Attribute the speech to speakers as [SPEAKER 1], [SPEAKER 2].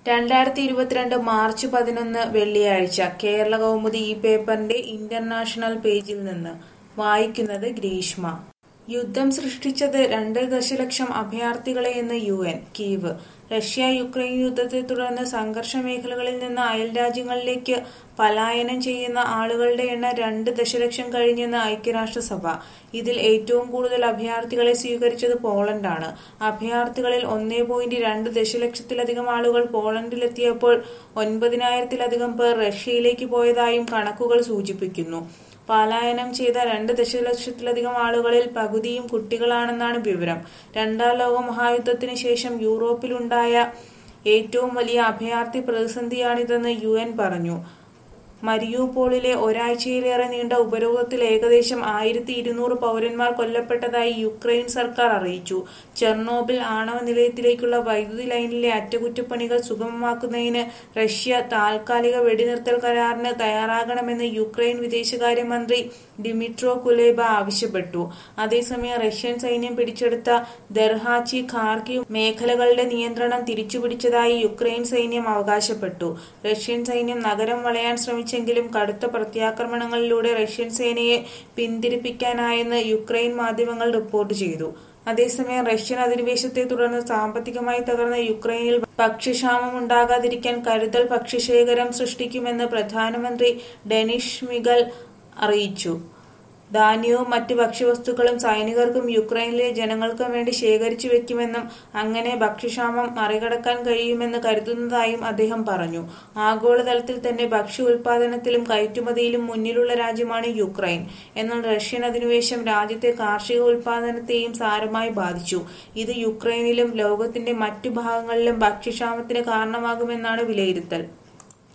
[SPEAKER 1] രണ്ടായിരത്തി ഇരുപത്തിരണ്ട് മാർച്ച് പതിനൊന്ന് വെള്ളിയാഴ്ച കേരള കൗമുദി ഈ പേപ്പറിന്റെ ഇന്റർനാഷണൽ പേജിൽ നിന്ന് വായിക്കുന്നത് ഗ്രീഷ്മ യുദ്ധം സൃഷ്ടിച്ചത് രണ്ട് ദശലക്ഷം അഭയാർത്ഥികളെയെന്ന് U N Kyiv Russia Ukraine യുദ്ധത്തെ തുടർന്ന് സംഘർഷ മേഖലകളിൽ നിന്ന് അയൽ രാജ്യങ്ങളിലേക്ക് പലായനം ചെയ്യുന്ന ആളുകളുടെ എണ്ണം രണ്ട് ദശലക്ഷം കഴിഞ്ഞെന്ന് ഐക്യരാഷ്ട്രസഭ ഇതിൽ ഏറ്റവും കൂടുതൽ അഭയാർത്ഥികളെ സ്വീകരിച്ചത് പോളണ്ടാണ് അഭയാർത്ഥികളിൽ ഒന്നേ പോയിന്റ് രണ്ട് ദശലക്ഷത്തിലധികം ആളുകൾ പോളണ്ടിലെത്തിയപ്പോൾ ഒൻപതിനായിരത്തിലധികം പേർ റഷ്യയിലേക്ക് പോയതായും കണക്കുകൾ സൂചിപ്പിക്കുന്നു പലായനം ചെയ്ത രണ്ട് ദശലക്ഷത്തിലധികം ആളുകളിൽ പകുതിയും കുട്ടികളാണെന്നാണ് വിവരം രണ്ടാം ലോക മഹായുദ്ധത്തിന് ശേഷം യൂറോപ്പിലുണ്ടായ ഏറ്റവും വലിയ അഭയാർത്ഥി പ്രതിസന്ധിയാണിതെന്ന് യു എൻ പറഞ്ഞു മരിയൂപോളിലെ ഒരാഴ്ചയിലേറെ നീണ്ട ഉപരോധത്തിൽ ഏകദേശം ആയിരത്തി ഇരുന്നൂറ് പൗരന്മാർ കൊല്ലപ്പെട്ടതായി യുക്രൈൻ സർക്കാർ അറിയിച്ചു ചെർണോബിൽ ആണവ നിലയത്തിലേക്കുള്ള വൈദ്യുതി ലൈനിലെ അറ്റകുറ്റപ്പണികൾ സുഗമമാക്കുന്നതിന് റഷ്യ താൽക്കാലിക വെടിനിർത്തൽ കരാറിന് തയ്യാറാകണമെന്ന് യുക്രൈൻ വിദേശകാര്യമന്ത്രി ഡിമിട്രോ കുലേബ ആവശ്യപ്പെട്ടു അതേസമയം റഷ്യൻ സൈന്യം പിടിച്ചെടുത്ത ദർഹാച്ചി ഖാർക്കി മേഖലകളുടെ നിയന്ത്രണം തിരിച്ചുപിടിച്ചതായി യുക്രൈൻ സൈന്യം അവകാശപ്പെട്ടു റഷ്യൻ സൈന്യം നഗരം വളയാൻ ശ്രമിച്ചെങ്കിലും കടുത്ത പ്രത്യാക്രമണങ്ങളിലൂടെ റഷ്യൻ സേനയെ പിന്തിരിപ്പിക്കാനായെന്ന് യുക്രൈൻ മാധ്യമങ്ങൾ റിപ്പോർട്ട് ചെയ്തു അതേസമയം റഷ്യൻ അധിനിവേശത്തെ തുടർന്ന് സാമ്പത്തികമായി തകർന്ന യുക്രൈനിൽ ഭക്ഷ്യക്ഷാമം ഉണ്ടാകാതിരിക്കാൻ കരുതൽ ഭക്ഷ്യശേഖരം സൃഷ്ടിക്കുമെന്ന് പ്രധാനമന്ത്രി ഡെനിഷ് മിഗൽ അറിയിച്ചു ധാന്യവും മറ്റ് ഭക്ഷ്യവസ്തുക്കളും സൈനികർക്കും യുക്രൈനിലെ ജനങ്ങൾക്കും വേണ്ടി ശേഖരിച്ചു വെക്കുമെന്നും അങ്ങനെ ഭക്ഷ്യക്ഷാമം മറികടക്കാൻ കഴിയുമെന്ന് കരുതുന്നതായും അദ്ദേഹം പറഞ്ഞു ആഗോളതലത്തിൽ തന്നെ ഭക്ഷ്യ ഉൽപാദനത്തിലും കയറ്റുമതിയിലും മുന്നിലുള്ള രാജ്യമാണ് യുക്രൈൻ എന്നാൽ റഷ്യൻ അധിനിവേശം രാജ്യത്തെ കാർഷിക ഉൽപാദനത്തെയും സാരമായി ബാധിച്ചു ഇത് യുക്രൈനിലും ലോകത്തിന്റെ മറ്റു ഭാഗങ്ങളിലും ഭക്ഷ്യക്ഷാമത്തിന് കാരണമാകുമെന്നാണ് വിലയിരുത്തൽ